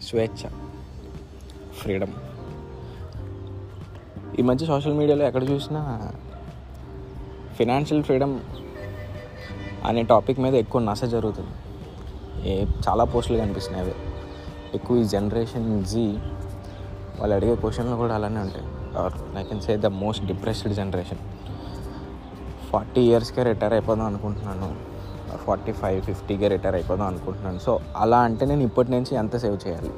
స్వేచ్ఛ ఫ్రీడమ్ ఈ మధ్య సోషల్ మీడియాలో ఎక్కడ చూసినా ఫినాన్షియల్ ఫ్రీడమ్ అనే టాపిక్ మీద ఎక్కువ నస జరుగుతుంది ఏ చాలా పోస్టులు కనిపిస్తున్నాయి అవి ఎక్కువ ఈ జనరేషన్ జీ వాళ్ళు అడిగే క్వశ్చన్లు కూడా అలానే ఉంటాయి are I can say the most depressed generation forty ఇయర్స్కే రిటైర్ అయిపోదాం అనుకుంటున్నాను ఫార్టీ ఫైవ్ ఫిఫ్టీకే రిటైర్ అయిపోదాం అనుకుంటున్నాను సో అలా అంటే నేను ఇప్పటి నుంచి ఎంత సేవ్ చేయాలి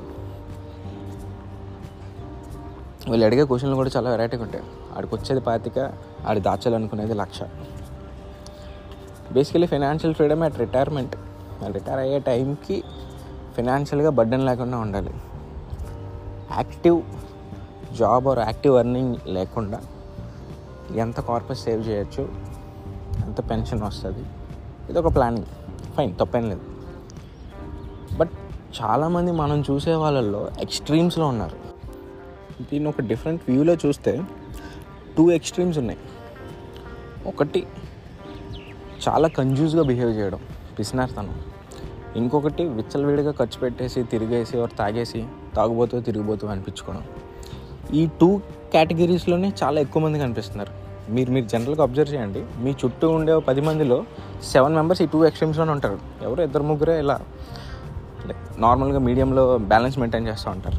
వీళ్ళు అడిగే క్వశ్చన్లు కూడా చాలా వెరైటీగా ఉంటాయి ఆడికి వచ్చేది పాతిక ఆడి దాచాలనుకునేది lakh basically financial freedom at retirement retire అయ్యే టైంకి ఫినాన్షియల్గా బర్డెన్ లేకుండా ఉండాలి active job or active earning లేకుండా ఎంత కార్పస్ సేవ్ చేయొచ్చు ఎంత పెన్షన్ వస్తుంది ఇది ఒక ప్లానింగ్ ఫైన్ తప్పేం లేదు బట్ చాలామంది మనం చూసే వాళ్ళల్లో ఎక్స్ట్రీమ్స్లో ఉన్నారు దీన్ని ఒక డిఫరెంట్ వ్యూలో చూస్తే టూ ఎక్స్ట్రీమ్స్ ఉన్నాయి ఒకటి చాలా కన్జ్యూస్గా బిహేవ్ చేయడం పిసినార్తనం ఇంకొకటి విచ్చలవిడిగా ఖర్చు పెట్టేసి తిరిగేసి or తాగేసి తాగుబోతూ తిరిగిపోతూ అనిపించుకోవడం ఈ టూ కేటగిరీస్లోనే చాలా ఎక్కువ మంది కనిపిస్తున్నారు మీరు మీరు జనరల్గా అబ్జర్వ్ చేయండి మీ చుట్టూ ఉండే ఓ పది మందిలో సెవెన్ మెంబర్స్ ఈ టూ ఎక్స్ట్రీమ్స్లోనే ఉంటారు ఎవరు ఇద్దరు ముగ్గురే ఇలా నార్మల్గా మీడియంలో బ్యాలెన్స్ మెయింటైన్ చేస్తూ ఉంటారు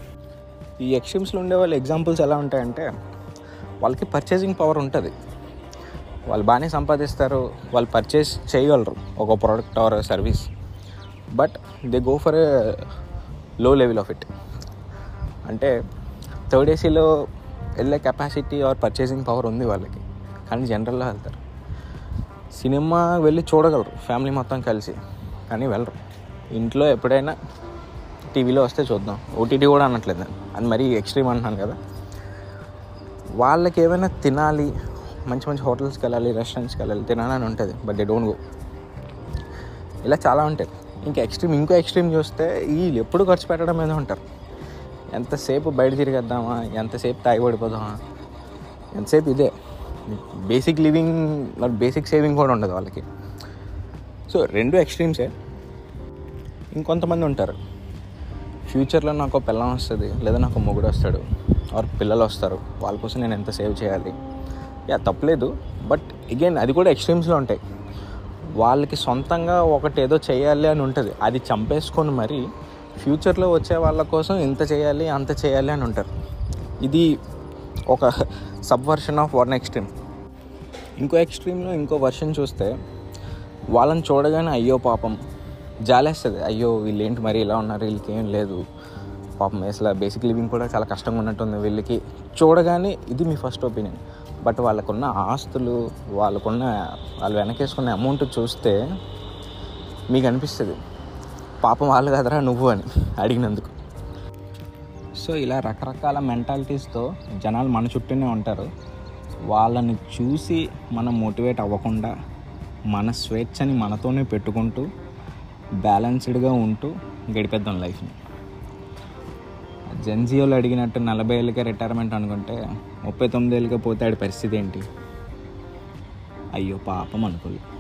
ఈ ఎక్స్ట్రీమ్స్లో ఉండే వాళ్ళ ఎగ్జాంపుల్స్ ఎలా ఉంటాయంటే వాళ్ళకి పర్చేసింగ్ పవర్ ఉంటుంది వాళ్ళు బాగానే సంపాదిస్తారు వాళ్ళు పర్చేస్ చేయగలరు ఒక product or service but they go for a low level of it అంటే థర్డ్ ఏసీలో వెళ్ళే కెపాసిటీ ఆర్ పర్చేసింగ్ పవర్ ఉంది వాళ్ళకి కానీ జనరల్లో వెళ్తారు సినిమా వెళ్ళి చూడగలరు ఫ్యామిలీ మొత్తం కలిసి కానీ వెళ్ళరు ఇంట్లో ఎప్పుడైనా టీవీలో వస్తే చూద్దాం ఓటీటీ కూడా అనట్లేదు నేను అది మరీ ఎక్స్ట్రీమ్ అంటున్నాను కదా వాళ్ళకి ఏమైనా తినాలి మంచి మంచి హోటల్స్కి వెళ్ళాలి రెస్టారెంట్స్కి వెళ్ళాలి తినాలని ఉంటుంది బట్ దే డోంట్ గో ఇలా చాలా ఉంటాయి ఇంకా ఎక్స్ట్రీమ్ ఇంకో ఎక్స్ట్రీమ్ చూస్తే వీళ్ళు ఎప్పుడు ఖర్చు పెట్టడం మీద ఉంటారు ఎంతసేపు బయట తిరిగేద్దామా ఎంతసేపు తాగి పడిపోదామా ఎంతసేపు ఇదే బేసిక్ లివింగ్ మరి బేసిక్ సేవింగ్ కూడా ఉండదు వాళ్ళకి సో రెండు ఎక్స్ట్రీమ్సే ఇంకొంతమంది ఉంటారు ఫ్యూచర్లో నాకు ఒక పిల్లం వస్తుంది లేదా నాకు ఒక మొగుడు వస్తాడు ఆర్ పిల్లలు వస్తారు వాళ్ళ కోసం నేను ఎంత సేవ్ చేయాలి యా తప్పలేదు బట్ అగైన్ అది కూడా ఎక్స్ట్రీమ్స్లో ఉంటాయి వాళ్ళకి సొంతంగా ఒకటి ఏదో చేయాలి అని ఉంటుంది అది చంపేసుకొని మరి ఫ్యూచర్లో వచ్చే వాళ్ళ కోసం ఇంత చేయాలి అంత చేయాలి అని ఉంటారు ఇది ఒక sub version of one extreme ఇంకో ఎక్స్ట్రీమ్లో ఇంకో వర్షన్ చూస్తే వాళ్ళని చూడగానే అయ్యో పాపం జాలేస్తుంది అయ్యో వీళ్ళు ఏంటి మరి ఇలా ఉన్నారు వీళ్ళకి ఏం లేదు పాపం అసలు బేసిక్ లివింగ్ కూడా చాలా కష్టంగా ఉన్నట్టుంది వీళ్ళకి చూడగానే ఇది మీ ఫస్ట్ ఒపీనియన్ బట్ వాళ్ళకున్న ఆస్తులు వాళ్ళకున్న వాళ్ళు వెనకేసుకున్న అమౌంట్ చూస్తే మీకు అనిపిస్తుంది పాపం వాళ్ళు కదరా నువ్వు అని అడిగినందుకు సో ఇలా రకరకాల మెంటాలిటీస్తో జనాలు మన చుట్టూనే ఉంటారు వాళ్ళని చూసి మనం మోటివేట్ అవ్వకుండా మన స్వేచ్ఛని మనతోనే పెట్టుకుంటూ బ్యాలెన్స్డ్గా ఉంటూ గడిపేద్దాం లైఫ్ని జెన్జియోలు అడిగినట్టు నలభై ఏళ్ళకే రిటైర్మెంట్ అనుకుంటే ముప్పై తొమ్మిది ఏళ్ళకే పోతే ఆడి పరిస్థితి ఏంటి అయ్యో పాపం అనుకోలేదు